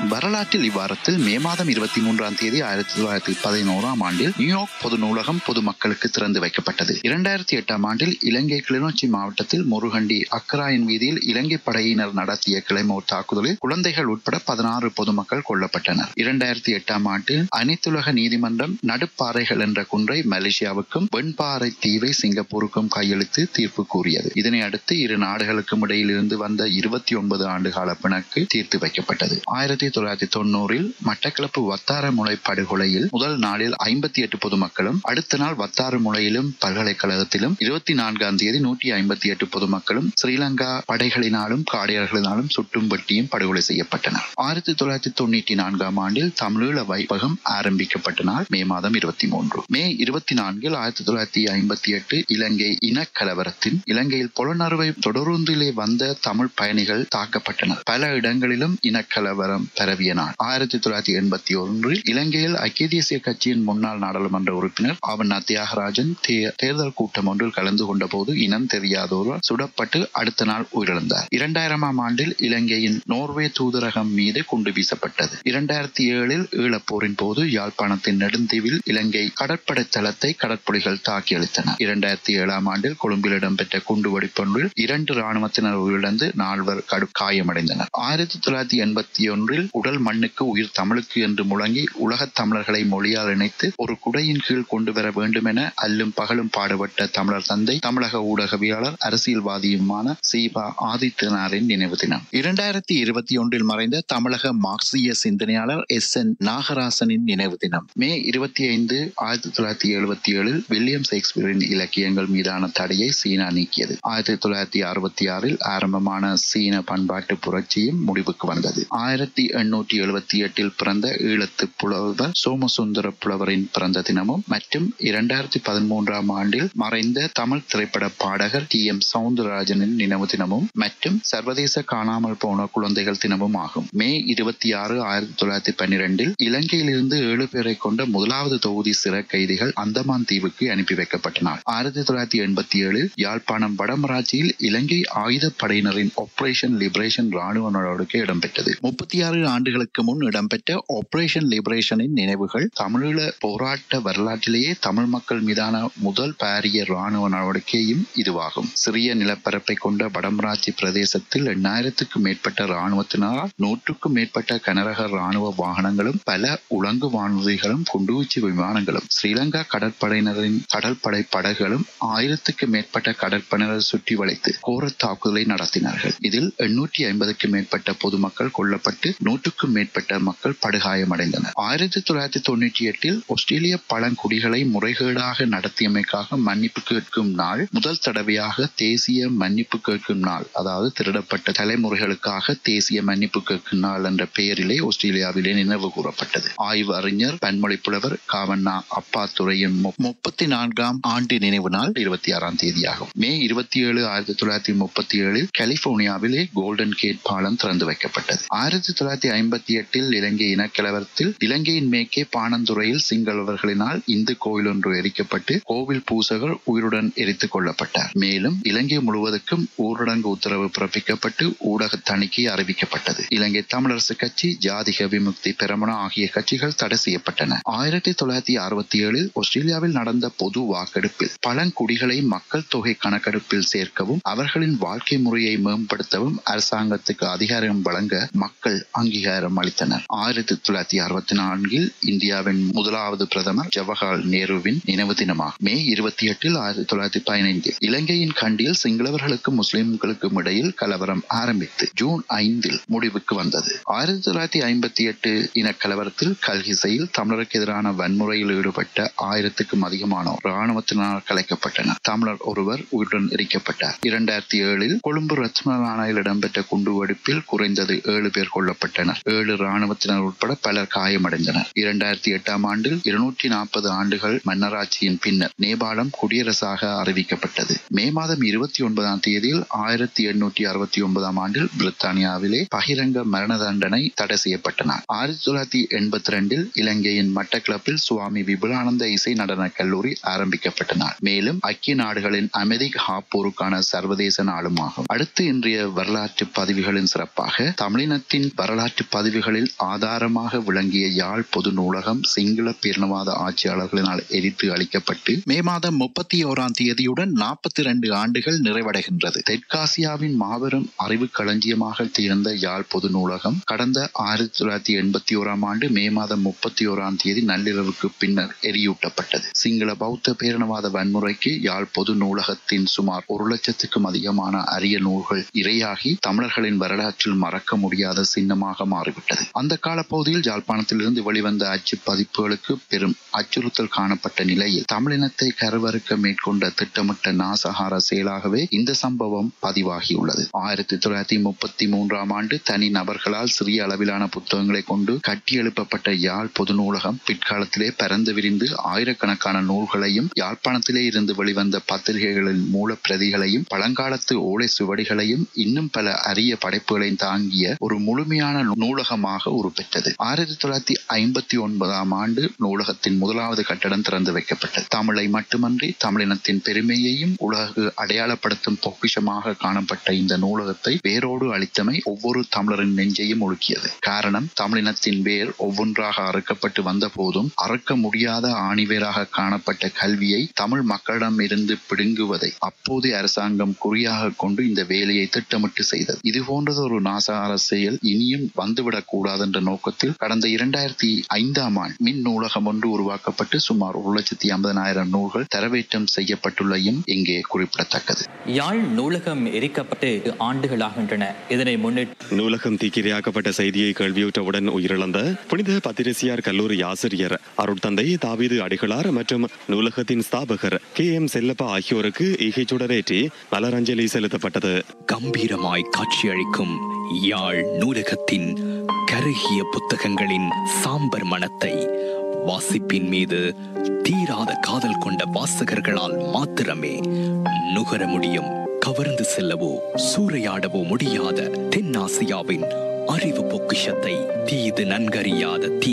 வரலாற்றில் இவ்வாரத்தில் மே மாதம் இருபத்தி மூன்றாம் தேதி ஆயிரத்தி தொள்ளாயிரத்தி பதினோராம் ஆண்டில் நியூயார்க் பொது நூலகம் பொதுமக்களுக்கு திறந்து வைக்கப்பட்டது இரண்டாயிரத்தி எட்டாம் ஆண்டில் இலங்கை கிளிநொச்சி மாவட்டத்தில் முருகண்டி அக்கராயன் வீதியில் இலங்கை படையினர் நடத்திய கிளைமோர் தாக்குதலில் குழந்தைகள் உட்பட பதினாறு பொதுமக்கள் கொல்லப்பட்டனர் இரண்டாயிரத்தி எட்டாம் ஆண்டில் அனைத்துலக நீதிமன்றம் நடுப்பாறைகள் என்ற குன்றை மலேசியாவுக்கும் வெண்பாறை தீவை சிங்கப்பூருக்கும் கையெழுத்து தீர்ப்பு கூறியது இதனை அடுத்து இரு நாடுகளுக்கும் இடையில் இருந்து வந்த இருபத்தி ஒன்பது ஆண்டு கால பிணக்கு தீர்த்து வைக்கப்பட்டது ஆயிரத்தி தொள்ளாயிரத்தி தொண்ணூறில் மட்டக்களப்பு வத்தாரமுலை படுகொலையில் முதல் நாளில் ஐம்பத்தி எட்டு பொதுமக்களும் அடுத்த நாள் வத்தாரமுலையிலும் பல்கலைக்கழகத்திலும் இருபத்தி நான்காம் தேதி நூற்றி ஐம்பத்தி எட்டு பொதுமக்களும் ஸ்ரீலங்கா படைகளினாலும் காடியர்களினாலும் சுட்டும் வெட்டியும் படுகொலை செய்யப்பட்டனர் ஆயிரத்தி தொள்ளாயிரத்தி தொண்ணூற்றி நான்காம் ஆண்டில் தமிழீழ வைப்பகம் ஆரம்பிக்கப்பட்ட நாள் மே மாதம் இருபத்தி மூன்று மே இருபத்தி நான்கில் ஆயிரத்தி தொள்ளாயிரத்தி ஐம்பத்தி எட்டு இலங்கை இனக்கலவரத்தின் இலங்கையில் புலனறுவை தொடருந்திலே வந்த தமிழ் பயணிகள் தாக்கப்பட்டனர் பல இடங்களிலும் இனக்கலவரம் பரவிய நாள் ஆயிரத்தி தொள்ளாயிரத்தி எண்பத்தி ஒன்றில் இலங்கையில் ஐக்கிய தேசிய கட்சியின் முன்னாள் நாடாளுமன்ற உறுப்பினர் ஆவண்ணா தியாகராஜன் தே- தேர்தல் கூட்டம் ஒன்றில் கலந்து கொண்ட போது இனம் தெரியாதோர் சுடப்பட்டு அடுத்த நாள் உயிரிழந்தார் இரண்டாயிரமாம் ஆண்டில் இலங்கையின் நோர்வே தூதரகம் மீது குண்டு வீசப்பட்டது இரண்டாயிரத்தி ஏழில் ஈழப்போரின் போது யாழ்ப்பாணத்தின் நெடுந்தீவில் இலங்கை கடற்படை தளத்தை கடற்புலிகள் தாக்கி அளித்தனர் இரண்டாயிரத்தி ஏழாம் ஆண்டில் கொழும்பில் இடம்பெற்ற குண்டு வெடிப்பொன்றில் இரண்டு ராணுவத்தினர் உயிரிழந்து நால்வர் கடு காயமடைந்தனர் ஆயிரத்தி தொள்ளாயிரத்தி எண்பத்தி ஒன்றில் உடல் மண்ணுக்கு உயிர் தமிழுக்கு என்று முழங்கி உலகத் தமிழர்களை மொழியால் இணைத்து ஒரு குடையின் கீழ் கொண்டு வர வேண்டும் என அல்லும் பகலும் பாடுபட்ட தமிழர் தந்தை தமிழக ஊடகவியலாளர் அரசியல்வாதியுமான சீபா ஆதித்தனாரின் நினைவு தினம் இரண்டாயிரத்தி இருபத்தி ஒன்றில் மறைந்த தமிழக மார்க்சிய சிந்தனையாளர் எஸ் என் நாகராசனின் நினைவு தினம் மே இருபத்தி ஐந்து ஆயிரத்தி தொள்ளாயிரத்தி எழுபத்தி ஏழில் வில்லியம் ஷேக்ஸ்பியரின் இலக்கியங்கள் மீதான தடையை சீனா நீக்கியது ஆயிரத்தி தொள்ளாயிரத்தி அறுபத்தி ஆறில் ஆரம்பமான சீன பண்பாட்டு புரட்சியும் முடிவுக்கு வந்தது ஆயிரத்தி எண்ணூற்றி எழுபத்தி எட்டில் பிறந்த ஈழத்து புலவர் சோமசுந்தர புலவரின் பிறந்த தினமும் மற்றும் இரண்டாயிரத்தி பதிமூன்றாம் ஆண்டில் மறைந்த தமிழ் திரைப்பட பாடகர் டி எம் சவுந்தரராஜனின் நினைவு தினமும் மற்றும் சர்வதேச காணாமல் போன குழந்தைகள் தினமும் ஆகும் மே இருபத்தி ஆறு ஆயிரத்தி தொள்ளாயிரத்தி பன்னிரெண்டில் இலங்கையிலிருந்து ஏழு பேரை கொண்ட முதலாவது தொகுதி சிறை கைதிகள் அந்தமான் தீவுக்கு அனுப்பி வைக்கப்பட்டனர் ஆயிரத்தி தொள்ளாயிரத்தி எண்பத்தி ஏழில் யாழ்ப்பாணம் வடமராட்சியில் இலங்கை ஆயுதப் படையினரின் ஆபரேஷன் லிபரேஷன் ராணுவ நடவடிக்கை இடம்பெற்றது முப்பத்தி ஆறு ஆண்டுகளுக்கு முன் இடம்பெற்ற ஆபரேஷன் லிபரேஷனின் நினைவுகள் தமிழீழ போராட்ட வரலாற்றிலேயே தமிழ் மக்கள் மீதான முதல் பாரிய ராணுவ நடவடிக்கையும் இதுவாகும் சிறிய நிலப்பரப்பை கொண்ட வடமராட்சி பிரதேசத்தில் எண்ணாயிரத்துக்கும் மேற்பட்ட ராணுவத்தினரால் நூற்றுக்கும் மேற்பட்ட கனரக ராணுவ வாகனங்களும் பல உலங்கு வானூர்திகளும் குண்டுவீச்சு விமானங்களும் ஸ்ரீலங்கா கடற்படையினரின் கடற்படை படகுகளும் ஆயிரத்துக்கும் மேற்பட்ட கடற்படையினர் சுற்றி வளைத்து கோர தாக்குதலை நடத்தினார்கள் இதில் எண்ணூற்றி ஐம்பதுக்கும் மேற்பட்ட பொதுமக்கள் கொல்லப்பட்டு நூற்றுக்கும் மேற்பட்ட மக்கள் படுகாயமடைந்தனர் ஆயிரத்தி தொள்ளாயிரத்தி தொண்ணூற்றி எட்டில் ஆஸ்திரேலிய பழங்குடிகளை முறைகேடாக நடத்தியமைக்காக மன்னிப்பு கேட்கும் நாள் முதல் தடவையாக தேசிய மன்னிப்பு கேட்கும் நாள் அதாவது திருடப்பட்ட தலைமுறைகளுக்காக தேசிய மன்னிப்பு கேட்கும் நாள் என்ற பெயரிலே ஆஸ்திரேலியாவிலே நினைவு கூறப்பட்டது ஆய்வு அறிஞர் பன்மொழி புலவர் காவண்ணா அப்பாத்துறையின் மு- முப்பத்தி நான்காம் ஆண்டு நினைவு நாள் இருபத்தி ஆறாம் தேதியாகும் மே இருபத்தி ஏழு ஆயிரத்தி தொள்ளாயிரத்தி முப்பத்தி ஏழில் கலிபோர்னியாவிலே கோல்டன் கேட் பாலம் திறந்து வைக்கப்பட்டது ஆயிரத்தி தொள்ளாயிரத்தி ஐம்பத்தி எட்டில் இலங்கை இனக்கலவரத்தில் இலங்கையின் மேற்கே பாணந்துறையில் சிங்களவர்களினால் இந்து கோயில் ஒன்று எரிக்கப்பட்டு கோவில் பூசகர் உயிருடன் எரித்துக் கொல்லப்பட்டார் மேலும் இலங்கை முழுவதற்கும் ஊரடங்கு உத்தரவு பிறப்பிக்கப்பட்டு ஊடக தணிக்கை அறிவிக்கப்பட்டது இலங்கை தமிழரசு கட்சி ஜாதிக விமுக்தி பெரமுன ஆகிய கட்சிகள் தடை செய்யப்பட்டன ஆயிரத்தி தொள்ளாயிரத்தி அறுபத்தி ஏழில் ஆஸ்திரேலியாவில் நடந்த பொது வாக்கெடுப்பில் பழங்குடிகளை மக்கள் தொகை கணக்கெடுப்பில் சேர்க்கவும் அவர்களின் வாழ்க்கை முறையை மேம்படுத்தவும் அரசாங்கத்துக்கு அதிகாரம் வழங்க மக்கள் அங்கீகாரம் அளித்தனர் ஆயிரத்தி தொள்ளாயிரத்தி அறுபத்தி நான்கில் இந்தியாவின் முதலாவது பிரதமர் ஜவஹர்லால் நேருவின் நினைவு தினமாகும் மே இருபத்தி எட்டில் ஆயிரத்தி தொள்ளாயிரத்தி பதினைந்தில் இலங்கையின் கண்டியில் சிங்களவர்களுக்கும் முஸ்லிம்களுக்கும் இடையில் கலவரம் ஆரம்பித்து ஜூன் ஐந்தில் முடிவுக்கு வந்தது ஆயிரத்தி தொள்ளாயிரத்தி ஐம்பத்தி எட்டு இன கலவரத்தில் கல்கிசையில் தமிழருக்கு எதிரான வன்முறையில் ஈடுபட்ட ஆயிரத்துக்கும் அதிகமானோர் இராணுவத்தினால் கலைக்கப்பட்டனர் தமிழர் ஒருவர் உயிருடன் எரிக்கப்பட்டார் இரண்டாயிரத்தி ஏழில் கொழும்பு ரத்மலானையில் இடம்பெற்ற குண்டுவெடிப்பில் குறைந்தது ஏழு பேர் கொல்லப்பட்டனர் ஏழு இராணுவத்தினர் உட்பட பலர் காயமடைந்தனர் இரண்டாயிரத்தி எட்டாம் ஆண்டில் இருநூற்றி நாற்பது ஆண்டுகள் மன்னராட்சியின் பின்னர் நேபாளம் குடியரசாக அறிவிக்கப்பட்டது மே மாதம் இருபத்தி ஒன்பதாம் தேதியில் ஆயிரத்தி எண்ணூற்றி அறுபத்தி ஒன்பதாம் ஆண்டில் பிரித்தானியாவிலே பகிரங்க மரண தண்டனை தடை செய்யப்பட்டன ஆயிரத்தி தொள்ளாயிரத்தி எண்பத்தி ரெண்டில் இலங்கையின் மட்டக்களப்பில் சுவாமி விபுலானந்த இசை நடன கல்லூரி ஆரம்பிக்கப்பட்டன மேலும் ஐக்கிய நாடுகளின் அமைதி காப்போருக்கான சர்வதேச நாளும் ஆகும் அடுத்து இன்றைய வரலாற்று பதிவுகளின் சிறப்பாக தமிழினத்தின் வரலாற்று வரலாற்று பதிவுகளில் ஆதாரமாக விளங்கிய யாழ் பொது நூலகம் சிங்கள பேரினவாத ஆட்சியாளர்களினால் எரித்து அளிக்கப்பட்டு மே மாதம் முப்பத்தி ஓராம் தேதியுடன் நாற்பத்தி இரண்டு ஆண்டுகள் நிறைவடைகின்றது தெற்காசியாவின் மாபெரும் அறிவு களஞ்சியமாக திகழ்ந்த யாழ் பொது நூலகம் கடந்த ஆயிரத்தி தொள்ளாயிரத்தி எண்பத்தி ஓராம் ஆண்டு மே மாதம் முப்பத்தி ஓராம் தேதி நள்ளிரவுக்கு பின்னர் எரியூட்டப்பட்டது சிங்கள பௌத்த பேரினவாத வன்முறைக்கு யாழ் பொது நூலகத்தின் சுமார் ஒரு லட்சத்துக்கும் அதிகமான அரிய நூல்கள் இரையாகி தமிழர்களின் வரலாற்றில் மறக்க முடியாத சின்னமாக மாறிவிட்டது அந்த காலப்பகுதியில் யாழ்ப்பாணத்திலிருந்து வெளிவந்த அச்சு பதிப்புகளுக்கு பெரும் அச்சுறுத்தல் காணப்பட்ட நிலையில் தமிழினத்தை கருவறுக்க மேற்கொண்ட திட்டமிட்ட நாசகார செயலாகவே இந்த சம்பவம் பதிவாகியுள்ளது ஆயிரத்தி தொள்ளாயிரத்தி முப்பத்தி மூன்றாம் ஆண்டு தனி நபர்களால் சிறிய அளவிலான புத்தகங்களை கொண்டு கட்டியெழுப்பப்பட்ட யாழ் பொது நூலகம் பிற்காலத்திலே பரந்து விரிந்து ஆயிரக்கணக்கான நூல்களையும் யாழ்ப்பாணத்திலே இருந்து வெளிவந்த பத்திரிகைகளின் மூல பிரதிகளையும் பழங்காலத்து ஓலை சுவடிகளையும் இன்னும் பல அரிய படைப்புகளையும் தாங்கிய ஒரு முழுமையான நூலகமாக உருப்பெற்றது ஆயிரத்தி தொள்ளாயிரத்தி ஐம்பத்தி ஒன்பதாம் ஆண்டு நூலகத்தின் முதலாவது கட்டடம் திறந்து வைக்கப்பட்டது தமிழை மட்டுமன்றி தமிழினத்தின் பெருமையையும் உலகு அடையாளப்படுத்தும் பொக்கிஷமாக காணப்பட்ட இந்த நூலகத்தை வேரோடு அளித்தமை ஒவ்வொரு தமிழரின் நெஞ்சையும் ஒழுக்கியது காரணம் தமிழினத்தின் வேர் ஒவ்வொன்றாக அறுக்கப்பட்டு வந்த போதும் அறுக்க முடியாத ஆணிவேராக காணப்பட்ட கல்வியை தமிழ் மக்களிடம் இருந்து பிடுங்குவதை அப்போதைய அரசாங்கம் குறியாக கொண்டு இந்த வேலையை திட்டமிட்டு செய்தது இது போன்றது ஒரு நாசார செயல் இனியும் வந்துவிடக் கூடாது என்ற நோக்கத்தில் கடந்த இரண்டாயிரத்தி ஐந்தாம் ஆண்டு மின் நூலகம் ஒன்று உருவாக்கப்பட்டு சுமார் ஒரு லட்சத்தி ஐம்பதனாயிரம் நூல்கள் தரவேற்றம் செய்யப்பட்டுள்ளையும் இங்கே குறிப்பிடத்தக்கது யாழ் நூலகம் எரிக்கப்பட்டு ஆண்டுகளாகின்றன இதனை முன்னிட்டு நூலகம் தீக்கிரையாக்கப்பட்ட செய்தியை கேள்வியுற்றவுடன் உயிரிழந்த புனித பத்திரிசியார் கல்லூரி ஆசிரியர் அருட்தந்தை தாவீது அடிகளார் மற்றும் நூலகத்தின் ஸ்தாபகர் கே எம் செல்லப்பா ஆகியோருக்கு ஈகை சுடரேற்றி மலரஞ்சலி செலுத்தப்பட்டது கம்பீரமாய் காட்சியளிக்கும் யாழ் நூலகத்தின் கருகிய புத்தகங்களின் சாம்பர் மனத்தை வாசிப்பின் மீது தீராத காதல் கொண்ட வாசகர்களால் மாத்திரமே நுகர முடியும் கவர்ந்து செல்லவோ சூறையாடவோ முடியாத தென்னாசியாவின் அறிவு பொக்கிஷத்தை தீது நன்கறியாத தீ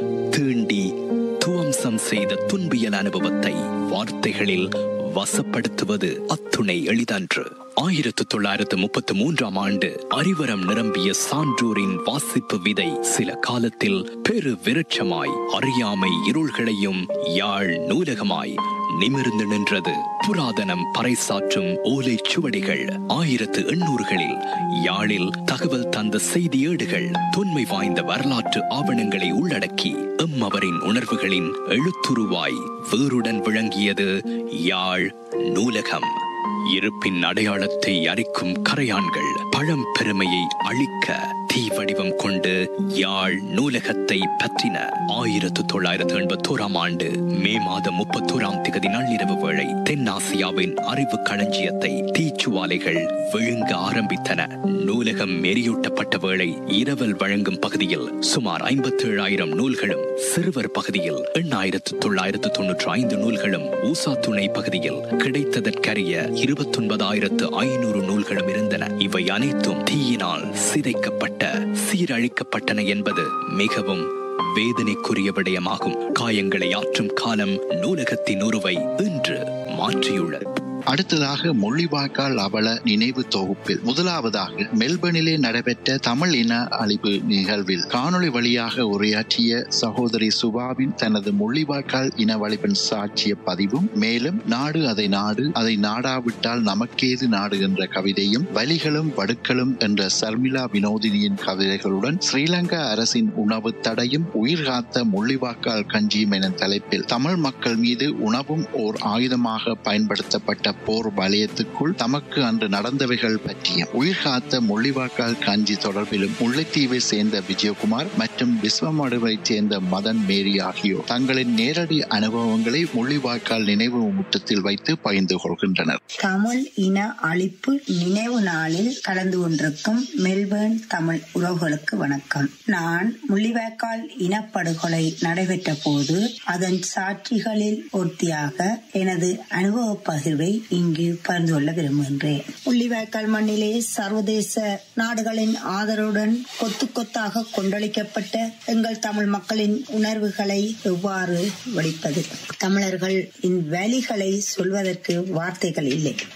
தீண்டி துவம்சம் செய்த துன்பியல் அனுபவத்தை வார்த்தைகளில் வசப்படுத்துவது அத்துணை எளிதன்று ஆயிரத்து தொள்ளாயிரத்து முப்பத்து மூன்றாம் ஆண்டு அறிவரம் நிரம்பிய சான்றோரின் வாசிப்பு விதை சில காலத்தில் பெரு விருட்சமாய் அறியாமை இருள்களையும் யாழ் நூலகமாய் நிமிர்ந்து நின்றது புராதனம் பறைசாற்றும் ஓலை சுவடிகள் ஆயிரத்து எண்ணூறுகளில் யாழில் தகவல் தந்த செய்தி ஏடுகள் தொன்மை வாய்ந்த வரலாற்று ஆவணங்களை உள்ளடக்கி எம்மவரின் உணர்வுகளின் எழுத்துருவாய் வேருடன் விளங்கியது யாழ் நூலகம் இருப்பின் அடையாளத்தை அரிக்கும் கரையான்கள் பழம் பெருமையை அழிக்க தீ வடிவம் கொண்டு யாழ் நூலகத்தை பற்றின ஆயிரத்து தொள்ளாயிரத்து எண்பத்தோராம் ஆண்டு மே மாதம் முப்பத்தோராம் திகதி நள்ளிரவு வேளை தென்னாசியாவின் அறிவு களஞ்சியத்தை தீச்சுவாலைகள் விழுங்க ஆரம்பித்தன நூலகம் எரியூட்டப்பட்ட வேளை இரவல் வழங்கும் பகுதியில் சுமார் ஐம்பத்தி ஏழாயிரம் நூல்களும் சிறுவர் பகுதியில் எண்ணாயிரத்து தொள்ளாயிரத்து தொன்னூற்றி ஐந்து நூல்களும் ஊசா துணை பகுதியில் கிடைத்ததற்கரிய இருபத்தொன்பதாயிரத்து ஐநூறு நூல்களும் இருந்தன இவை அனைத்தும் தீயினால் சிதைக்கப்பட்ட சீரழிக்கப்பட்டன என்பது மிகவும் வேதனைக்குரிய விடயமாகும் காயங்களை ஆற்றும் காலம் நூலகத்தின் உருவை இன்று மாற்றியுள்ளது அடுத்ததாக முள்ளிவாய்க்கால் அவல நினைவு தொகுப்பில் முதலாவதாக மெல்பர்னிலே நடைபெற்ற தமிழ் இன அழிவு நிகழ்வில் காணொளி வழியாக உரையாற்றிய சகோதரி சுபாவின் தனது முள்ளிவாய்க்கால் இனவழிப்பின் சாட்சிய பதிவும் மேலும் நாடு அதை நாடு அதை நாடாவிட்டால் நமக்கேது நாடு என்ற கவிதையும் வலிகளும் வடுக்களும் என்ற சர்மிளா வினோதினியின் கவிதைகளுடன் ஸ்ரீலங்கா அரசின் உணவு தடையும் உயிர் காத்த முள்ளிவாய்க்கால் கஞ்சியும் என தலைப்பில் தமிழ் மக்கள் மீது உணவும் ஓர் ஆயுதமாக பயன்படுத்தப்பட்ட போர் வலயத்துக்குள் தமக்கு அன்று நடந்தவைகள் பற்றிய உயிர் காத்த முள்ளிவாய்க்கால் காஞ்சி தொடர்பிலும் முல்லைத்தீவை சேர்ந்த விஜயகுமார் மற்றும் விஸ்வமடுவை சேர்ந்த மதன் மேரி ஆகியோர் தங்களின் நேரடி அனுபவங்களை முள்ளிவாய்க்கால் நினைவு முற்றத்தில் வைத்து பகிர்ந்து கொள்கின்றனர் தமிழ் இன அழிப்பு நினைவு நாளில் கலந்து கொண்டிருக்கும் மெல்பர்ன் தமிழ் உறவுகளுக்கு வணக்கம் நான் முள்ளிவாய்க்கால் இனப்படுகொலை நடைபெற்ற போது அதன் சாட்சிகளில் ஒருத்தியாக எனது அனுபவ பகிர்வை இங்கு பகிர்ந்து கொள்ள விரும்புகின்றேன் முள்ளிவாய்க்கால் மண்ணிலே சர்வதேச நாடுகளின் ஆதரவுடன் கொத்து கொத்தாக கொண்டளிக்கப்பட்ட எங்கள் தமிழ் மக்களின் உணர்வுகளை எவ்வாறு வடிப்பது தமிழர்கள் இன் வலிகளை சொல்வதற்கு வார்த்தைகள் இல்லை சாக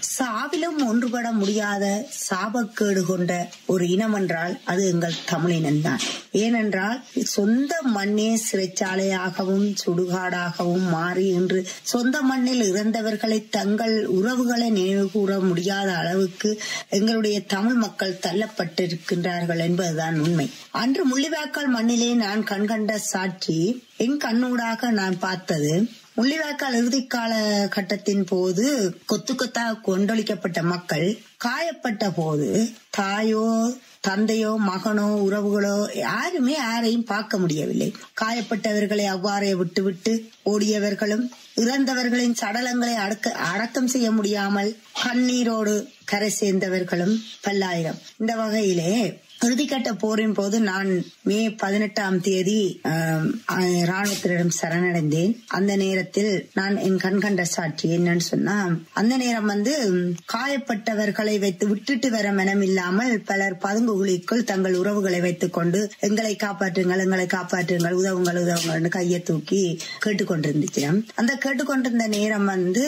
சாவிலும் ஒன்றுபட முடியாத சாபக்கேடு கொண்ட ஒரு இனம் என்றால் அது எங்கள் தமிழினம்தான் ஏனென்றால் சொந்த மண்ணே சிறைச்சாலையாகவும் சுடுகாடாகவும் மாறி இன்று சொந்த மண்ணில் இறந்தவர்களை தங்கள் உறவுகளை நினைவு கூற முடியாத அளவுக்கு எங்களுடைய தமிழ் மக்கள் தள்ளப்பட்டிருக்கின்றார்கள் என்பதுதான் உண்மை அன்று முள்ளிவாய்க்கால் மண்ணிலே நான் கண்கண்ட சாட்சி என் கண்ணூடாக நான் பார்த்தது முள்ளிவாய்க்கால் இறுதிக்கால கட்டத்தின் போது கொத்து கொத்தாக கொண்டொழிக்கப்பட்ட மக்கள் காயப்பட்ட போது தாயோ தந்தையோ மகனோ உறவுகளோ யாருமே யாரையும் பார்க்க முடியவில்லை காயப்பட்டவர்களை அவ்வாறே விட்டுவிட்டு ஓடியவர்களும் இறந்தவர்களின் சடலங்களை அடக்க அடக்கம் செய்ய முடியாமல் கண்ணீரோடு கரை சேர்ந்தவர்களும் பல்லாயிரம் இந்த வகையிலே இறுதிக்கட்ட போரின் போது நான் மே பதினெட்டாம் தேதி ஆம், ஆ, ராணுவத்தினரிடம் சரணடைந்தேன் அந்த நேரத்தில் நான் என் கண் கண்ட சாட்சி என்னன்னு சொன்னா அந்த நேரம் வந்து ம், காயப்பட்டவர்களை வைத்து விட்டுட்டு வர மனம் இல்லாமல் பலர் பதுங்குகுழிக்குள் தங்கள் உறவுகளை வைத்துக் கொண்டு எங்களை காப்பாற்றுங்கள் எங்களை காப்பாற்றுங்கள் உதவுங்கள் உதவுங்கள்னு கையை தூக்கி கேட்டுக்கொண்டிருந்துச்சு அந்த கேட்டுக்கொண்டிருந்த நேரம் வந்து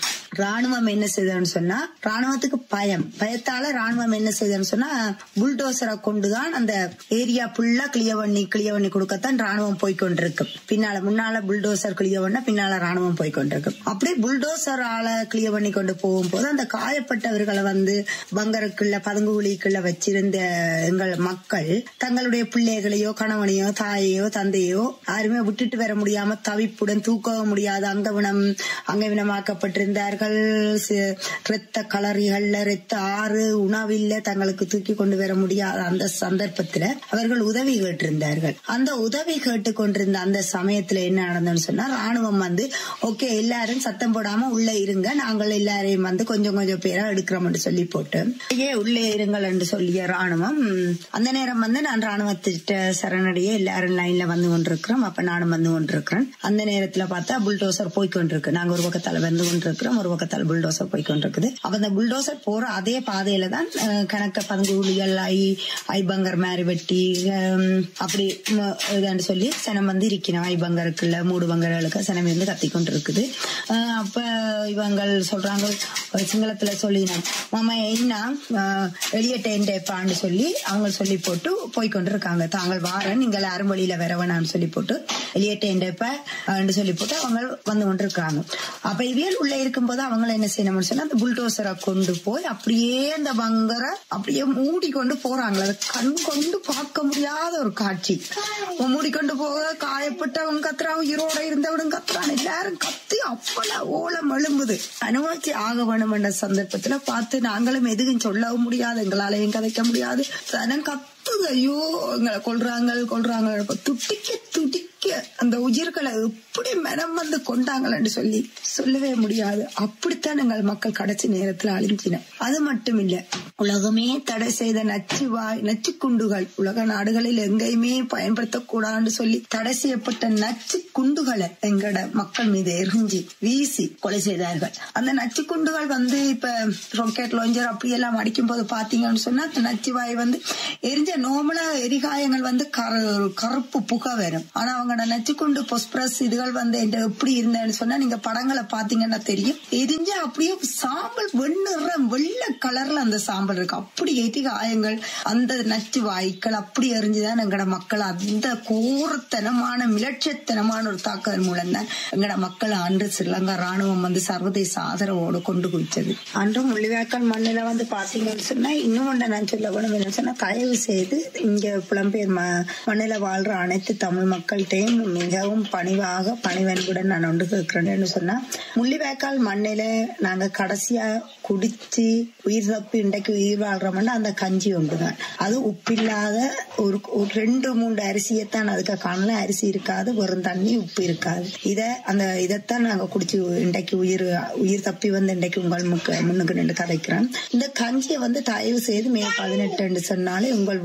ராணுவம் என்ன செய்ததுன்னு சொன்னா ராணுவத்துக்கு பயம் பயத்தால ராணுவம் என்ன செய்ததுன்னு சொன்னா புல்டோசரை கொண்டுதான் அந்த ஏரியா ஃபுல்லா கிளிய பண்ணி கிளிய பண்ணி கொடுக்கத்தான் ராணுவம் போய்கொண்டிருக்கு பின்னால முன்னால புல்டோசர் கிளிய பண்ண பின்னால ராணுவம் போய்கொண்டிருக்கு அப்படியே புல்டோசரால கிளிய பண்ணி கொண்டு போகும்போது அந்த காயப்பட்டவர்களை வந்து பங்கருக்குள்ள பதுங்குகுழிக்குள்ள வச்சிருந்த எங்கள் மக்கள் தங்களுடைய பிள்ளைகளையோ கணவனையோ தாயையோ தந்தையோ யாருமே விட்டுட்டு வர முடியாம தவிப்புடன் தூக்கவும் முடியாத அங்கவினம் அங்கவினமாக்கப்பட்டிருந்தார்கள் சி- இரத்த கலரிகள்ல இரத்த ஆறு உணவில்ல தங்களுக்கு தூக்கி கொண்டு வர முடியாத அந்த சந்தர்ப்பத்துல அவர்கள் உதவி கேட்டிருந்தார்கள் அந்த உதவி கேட்டுக் கொண்டிருந்த அந்த சமயத்துல என்ன நடந்ததுன்னு சொன்னா ராணுவம் வந்து ஓகே எல்லாரும் சத்தம் போடாம உள்ள இருங்க நாங்கள் எல்லாரையும் வந்து கொஞ்சம் கொஞ்சம் பேரா எடுக்கிறோம்னு சொல்லி போட்டு ஐயே உள்ளே இருங்கள் என்று சொல்லிய ராணுவம் ம், அந்த நேரம் வந்து நான் ராணுவத்திட்ட சரணடைய எல்லாரும் லைன்ல வந்து கொண்டிருக்கிறோம் அப்ப நானும் வந்து கொண்டிருக்கிறேன் அந்த நேரத்துல பார்த்தா புல்டோசர் போய் கொண்டிருக்கு நாங்க ஒரு பக்கத்தால வந்து கொண்டிருக்கிறோம் ஒரு பக்கத்தால புல்டோசர் போய் கொண்டிருக்குது அப்ப அந்த புல்டோசர் போற அதே பாதையில தான் அஹ், கணக்க பதுங்குழிகள் ஐ ஐபங்கர் மாதிரி வெட்டி ஹம், அப்படி ம- இதான்னு சொல்லி சனம் வந்து இருக்கணும் ஐபங்கருக்குள்ள மூடு பங்கர்களுக்கு சனம் இருந்து கத்தி கொண்டு இருக்குது அஹ், அப்ப இவங்கள் சொல்றாங்க ஒரு சிங்களத்துல சொல்லினாங்க மாமா என்ன அஹ், வெளியேட்ட என்டேப்பான்னு சொல்லி அவங்க சொல்லி போட்டு போய் கொண்டிருக்காங்க தாங்கள் வாரன் நீங்கள் யாரும் வழியில வர வேணாம்னு சொல்லி போட்டு வெளியேட்ட என்டேப்ப சொல்லி போட்டு அவங்க வந்து கொண்டிருக்காங்க அப்ப இவியல் உள்ள இருக்கும்போது அவங்க என்ன செய்யணும்னு சொன்னா அந்த புல்டோசரை கொண்டு போய் அப்படியே அந்த பங்கரை அப்படியே மூடி கொண்டு போறாங்க அதை கண் கொண்டு பார்க்க முடியாத ஒரு காட்சி மூடிக்கொண்டு போக காயப்பட்டவங்க கத்துறா உயிரோட இருந்தவனும் கத்துறான் எல்லாரும் கத்தி அப்பல ஓலம் எழும்புது அனுபவிச்சு ஆக வேணும் என்ற சந்தர்ப்பத்துல பார்த்து நாங்களும் எதுவும் சொல்லவும் முடியாது எங்களாலையும் கதைக்க முடியாது சனம் கத்துது ஐயோ எங்களை கொள்றாங்க கொள்றாங்க துட்டிக்க துடிக்க அந்த உயிர்களை எப்படி மனம் வந்து கொண்டாங்கன்னு சொல்லி சொல்லவே முடியாது அப்படித்தான் எங்கள் மக்கள் கடைசி நேரத்துல அழிஞ்சின அது மட்டும் இல்ல உலகமே தடை செய்த நச்சு வாய் நச்சு குண்டுகள் உலக நாடுகளில் எங்கேயுமே பயன்படுத்தக்கூடாதுன்னு சொல்லி தடை செய்யப்பட்ட நச்சு குண்டுகளை எங்கட மக்கள் மீது எரிஞ்சு வீசி கொலை செய்தார்கள் அந்த நச்சு குண்டுகள் வந்து இப்ப ராக்கெட் லாஞ்சர் அப்படி எல்லாம் அடிக்கும் போது பாத்தீங்கன்னு சொன்னா அந்த நச்சு வாய் வந்து எரிஞ்ச நோமலா எரிகாயங்கள் வந்து கரு- ஒரு கருப்பு புகை வரும் ஆனா அவங்களோட நச்சுக்குண்டு பொஸ்பரஸ் இதுகள் வந்து என்கிட்ட எப்படி இருந்தேன்னு சொன்னா நீங்க படங்களை பாத்தீங்கன்னா தெரியும் எரிஞ்ச அப்படியே சாம்பல் வெண்ணிறம் வெள்ளை கலர்ல அந்த சாம்பல் இருக்கு அப்படி எரிகாயங்கள் அந்த நச்சு வாய்க்கள் அப்படி எரிஞ்சுதான் எங்கட மக்கள் அந்த கோரத்தனமான மிலட்சத்தனமான ஒரு தாக்குதல் மூலம் தான் எங்கட மக்கள் அன்று ஸ்ரீலங்கா ராணுவம் வந்து சர்வதேச ஆதரவோடு கொண்டு குவிச்சது அன்றும் முள்ளிவாய்க்கால் மண்ணில வந்து பாத்தீங்கன்னு சொன்னா இன்னும் ஒன்று நான் சொல்ல வேணும் என்ன சொன்னா தயவு செய்து இங்க புலம்பெயர் ம- மண்ணில வாழ்ற அனைத்து தமிழ் மக்கள்கிட்டையும் மிகவும் பணிவாக பணிவன்புடன் நான் ஒன்று கேட்கிறேன்னு சொன்னா முள்ளிவாய்க்கால் மண்ணில நாங்க கடைசியா குடிச்சு உயிர் தப்பி இன்றைக்கு உயிர் வாழ்றோம்னா அந்த கஞ்சி ஒன்றுதான் அது உப்பில்லாத ஒரு ஒரு ரெண்டு மூன்று அரிசியைத்தான் அதுக்கு காணல அரிசி இருக்காது வெறும் தண்ணி உப்பு இருக்காது இத அந்த இதைத்தான் நாங்க குடிச்சு இன்றைக்கு உயிர் உயிர் தப்பி வந்து இன்றைக்கு உங்கள் முக்கு முன்னுக்கு நின்று கதைக்கிறோம் இந்த கஞ்சியை வந்து தயவு செய்து மே பதினெட்டு சொன்னாலே உங்கள் வீட்டு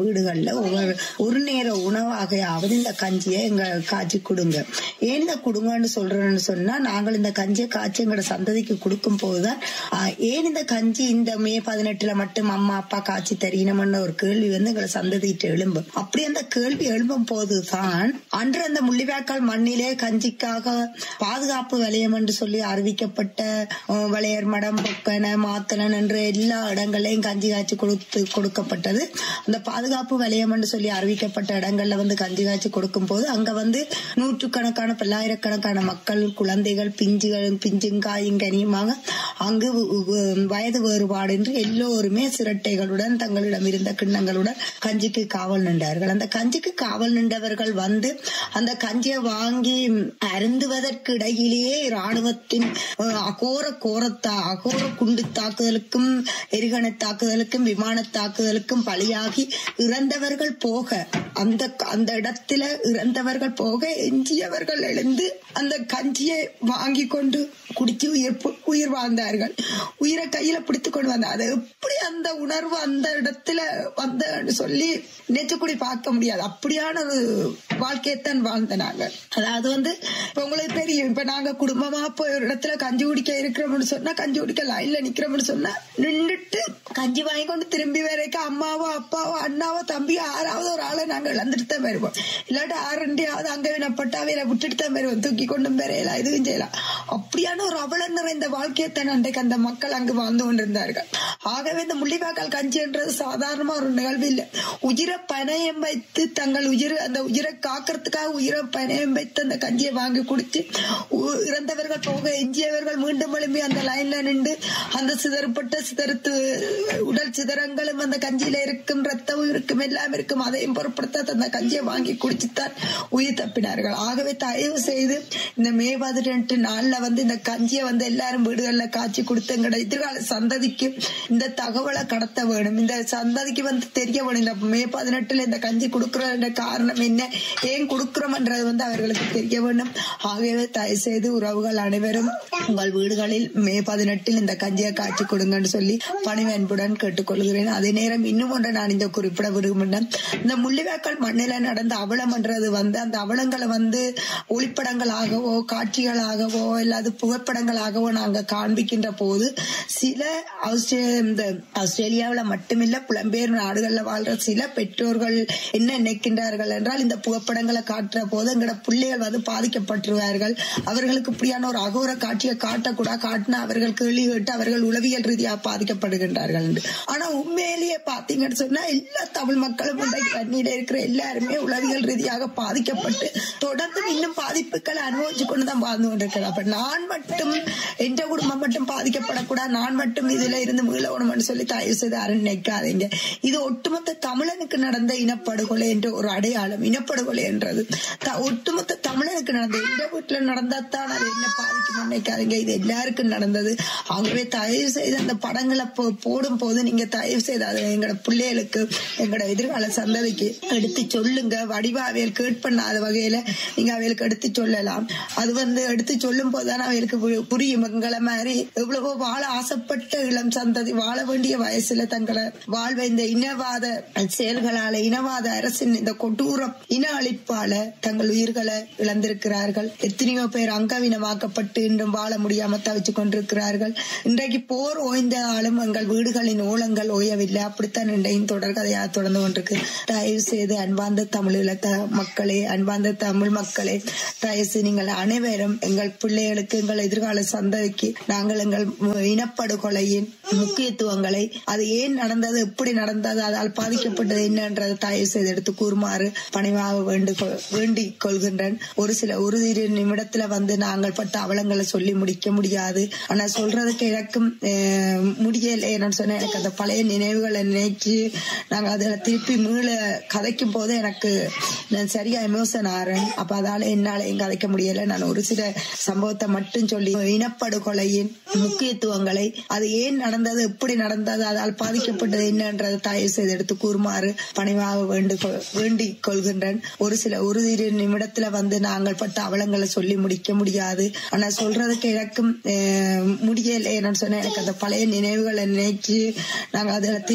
வீடுகள்ல ஒவ்வொரு ஒரு நேர உணவாகையாவது இந்த கஞ்சியை எங்க காய்ச்சி கொடுங்க ஏன் இந்த கொடுங்கன்னு சொல்றேன்னு சொன்னா நாங்கள் இந்த கஞ்சியை காய்ச்சி எங்களோட சந்ததிக்கு கொடுக்கும் போதுதான் ஆஹ், ஏன் இந்த கஞ்சி இந்த மே பதினெட்டுல மட்டும் அம்மா அப்பா காய்ச்சி தரீனம்னு ஒரு கேள்வி வந்து எங்களை சந்ததிட்டு எழும்பும் அப்படி அந்த கேள்வி எழும்பும் போதுதான் அன்று அந்த முள்ளிவாய்க்கால் மண்ணிலே கஞ்சிக்காக பாதுகாப்பு வலயம் என்று சொல்லி அறிவிக்கப்பட்ட அஹ், வளையர் மடம் பொக்கன மாத்தனன் என்று எல்லா இடங்களையும் கஞ்சி காய்ச்சி கொடுத்து கொடுக்கப்பட்டது அந்த பாதுகாப்பு வலயம் என்று சொல்லி அறிவிக்கப்பட்ட இடங்கள்ல வந்து கஞ்சி காய்ச்சி கொடுக்கும் போது அங்க வந்து நூற்றுக்கணக்கான பல்லாயிரக்கணக்கான மக்கள் குழந்தைகள் பிஞ்சுகள் பிஞ்சுங்காயும் கனியுமாக அங்கு உ- உ- வயது வேறுபாடின்றி எல்லோருமே சிரட்டைகளுடன் தங்களிடம் இருந்த கிண்ணங்களுடன் கஞ்சிக்கு காவல் நின்றார்கள் அந்த கஞ்சிக்கு காவல் நின்றவர்கள் வந்து அந்த கஞ்சியை வாங்கி அருந்துவதற்கு இடையிலேயே ராணுவத்தின் அஹ், அகோர கோரத்தா அகோர குண்டு தாக்குதலுக்கும் எரிகணை தாக்குதலுக்கும் விமான தாக்குதலுக்கும் பலியாகி இறந்தவர்கள் போக அந்த அந்த இடத்துல இறந்தவர்கள் போக எஞ்சியவர்கள் எழுந்து அந்த கஞ்சியை வாங்கி கொண்டு குடிச்சு உயிர் பு- உயிர் வாழ்ந்தார்கள் உயிரை கையில பிடித்து கொண்டு வந்தார் அது எப்படி அந்த உணர்வு அந்த இடத்துல வந்தன்னு சொல்லி நெச்சுக்குடி பார்க்க முடியாது அப்படியான ஒரு வாழ்க்கையைத்தான் வாழ்ந்த நாங்க அதாவது வந்து இப்ப உங்களுக்கு தெரியும் இப்ப நாங்க குடும்பமா போய் ஒரு இடத்துல கஞ்சி குடிக்க இருக்கிறோம்னு சொன்னா கஞ்சி குடிக்க லைன்ல நிக்கிறோம்னு சொன்னா நின்றுட்டு கஞ்சி வாங்கி கொண்டு திரும்பி வரைக்கும் அம்மாவோ அப்பாவோ அண்ணாவோ தம்பியோ ஆறாவது ஒரு ஆளை நாங்க இழந்துட்டு தான் வருவோம் இல்லாட்டி ஆறு ரெண்டியாவது அங்க வினப்பட்டா வேற விட்டுட்டு தான் வருவோம் தூக்கி கொண்டும் வரையலாம் இதுவும் செய்யலாம் அப்படியான ஒரு அவல நிறைந்த வாழ்க்கையத்தான் அன்றைக்கு அந்த மக்கள் அங்கு வாழ்ந்து கொண்டிருந்தார்கள் ஆகவே இந்த முள்ளிவாக்கால் கஞ்சி என்றது சாதாரணமா ஒரு நிகழ்வு இல்லை உயிரை பணயம் வைத்து தங்கள் உயிர் அந்த உயிரை காக்கிறதுக்காக உயிரை பணயம் வைத்து அந்த கஞ்சியை வாங்கி குடிச்சு உ- இறந்தவர்கள் போக எஞ்சியவர்கள் மீண்டும் எழும்பி அந்த லைன்ல நின்று அந்த சிதறப்பட்ட சிதறுத்து உடல் சிதறங்களும் அந்த கஞ்சியில இருக்கும் ரத்தம் இருக்கும் எல்லாம் இருக்கும் அதையும் பொருட்படுத்தாத அந்த கஞ்சியை வாங்கி குடிச்சுத்தான் உயிர் தப்பினார்கள் ஆகவே தயவு செய்து இந்த மே பதினெட்டு நாள்ல வந்து இந்த கஞ்சியை வந்து எல்லாரும் வீடுகள்ல காய்ச்சி கொடுத்து எங்களோட எதிர்கால சந்ததிக்கு இந்த தகவலை கடத்த வேணும் இந்த சந்ததிக்கு வந்து தெரிய வேணும் இந்த மே பதினெட்டுல இந்த கஞ்சி கொடுக்கற காரணம் என்ன ஏன் கொடுக்கிறோம்ன்றது வந்து அவர்களுக்கு தெரிய வேண்டும் ஆகவே தயவு செய்து உறவுகள் அனைவரும் உங்கள் வீடுகளில் மே பதினெட்டில் இந்த கஞ்சியை காய்ச்சி கொடுங்கன்னு சொல்லி பணிவன்புடன் கேட்டுக்கொள்கிறேன் அதே நேரம் இன்னும் ஒன்றை நான் இந்த குறிப்பிட விரும்புகிறேன் இந்த முள்ளிவாய்க்கால் மண்ணில நடந்த அவலம்ன்றது வந்து அந்த அவலங்களை வந்து ஒளிப்படங்களாகவோ காட்சிகளாகவோ இல்லாது புகைப்படங்களாகவோ நாங்க காண்பிக்கின்ற போது சில ஆஸ்திரே- இந்த ஆஸ்திரேலியாவுல மட்டுமில்ல புலம்பெயர் நாடுகள்ல வாழ்ற சில பெற்றோர்கள் என்ன நினைக்கின்றார்கள் என்றால் இந்த புகைப்படங்களை காட்டுற போது எங்களோட பிள்ளைகள் வந்து பாதிக்கப்பட்டுருவார்கள் அவர்களுக்கு இப்படியான ஒரு அகோர காட்சியை காட்டக்கூடாது காட்டினா அவர்கள் கேள்வி கேட்டு அவர்கள் உளவியல் ரீதியாக பாதிக்கப்படுகின்றார்கள் என்று. ஆனா உண்மையிலேயே பாத்தீங்கன்னு சொன்னா எல்லா தமிழ் மக்களும் இன்றைக்கு தண்ணியில இருக்கிற எல்லாருமே உளவியல் ரீதியாக பாதிக்கப்பட்டு தொடர்ந்து இன்னும் பாதிப்புகளை அனுபவிச்சு கொண்டுதான் வாழ்ந்து கொண்டிருக்கிறார் அப்ப நான் மட்டும் எந்த குடும்பம் மட்டும் பாதிக்கப்படக்கூடாது நான் மட்டும் இதுல இருந்து மீளவணும்னு சொல்லி தயவு செய்து யாரும் நினைக்காதீங்க இது ஒட்டுமொத்த தமிழனுக்கு நடந்த இனப்படுகொலை என்ற ஒரு அடையாளம் இனப்படுகொலை என்றது த- ஒட்டுமொத்த தமிழனுக்கு நடந்த எந்த வீட்டுல நடந்தாத்தான் அது என்ன பாதிக்கும் நினைக்காதீங்க இது எல்லாருக்கும் நடந்தது ஆகவே தயவு செய்து அந்த படங்களை போ- போடும் போது நீங்க தயவு செய்து அதை எங்களோட பிள்ளைகளுக்கு எங்களோட எதிர்கால சந்ததிக்கு எடுத்து சொல்லுங்க வடிவா அவைகள் கேட் பண்ணாத வகையில நீங்க அவைகளுக்கு எடுத்து சொல்லலாம் அது வந்து எடுத்து சொல்லும் போதுதான் அவைகளுக்கு பு- புரியும் எங்களை மாதிரி எவ்வளவோ வாழ ஆசைப்பட்ட இளம் சந்ததி வாழ வேண்டிய வயசுல தங்களை வாழ்வை இந்த இனவாத செயல்களால இனவாத அரசின் இந்த கொடூர இன அழிப்பால தங்கள் உயிர்களை இழந்திருக்கிறார்கள் எத்தனையோ பேர் அங்கவீனமாக்கப்பட்டு இன்றும் வாழ முடியாம தவிச்சு கொண்டிருக்கிறார்கள் இன்றைக்கு போர் ஓய்ந்தாலும் எங்கள் வீடுகளின் ஓலங்கள் ஓயவில்லை அப்படித்தான் இன்றையும் தொடர்கதையா தொடர்ந்து கொண்டிருக்கு தயவு செய்து அன்பார்ந்த தமிழீழ த- மக்களே அன்பார்ந்த தமிழ் மக்களே தயவு செய்து நீங்கள் அனைவரும் எங்கள் பிள்ளைகளுக்கு எங்கள் எதிர்கால சந்ததிக்கு நாங்கள் எங்கள் மு- இனப்படுகொலையின் முக்கியத்துவங்களை அது ஏன் நடந்தது எப்படி நடந்தது அதால் பாதிக்கப்பட்டது என்னன்றதை தயவு செய்து எடுத்து கூறுமாறு பணிவாக வேண்டு வேண்டிக் கொள்கின்றேன் ஒரு சில ஒரு இரு நிமிடத்துல வந்து நாங்கள் பட்ட அவலங்களை சொல்லி முடிக்க முடியாது ஆனா சொல்றதுக்கு எனக்கும் அஹ், முடியல என்னன்னு சொன்னா எனக்கு அந்த பழைய நினைவுகளை நினைச்சு நாங்க அதுல திருப்பி மீள கதைக்கும் போது எனக்கு நான் சரியா எமோஷன் ஆறேன் அப்ப அதால என்னாலையும் கதைக்க முடியல நான் ஒரு சில சம்பவத்தை மட்டும் சொல்லி இனப்படுகொலையின் முக்கியத்துவங்களை அது ஏன் நடந்தது எப்படி நடந்தது அதால் பாதிக்கப்பட்டது என்னன்றதை தயவு செய்து எடுத்து கூறுமாறு பணிவாக வேண்டு வேண்டிக் கொள்கின்றேன் ஒரு சில ஒரு இரு நிமிடத்துல வந்து நாங்கள் பட்ட அவலங்களை சொல்லி முடிக்க முடியாது ஆனா சொல்றதுக்கு எனக்கும் அஹ், முடியல என்னன்னு சொன்னா எனக்கு அந்த பழைய நினைவுகளை நினைச்சு நாங்க அதுல திருப்பி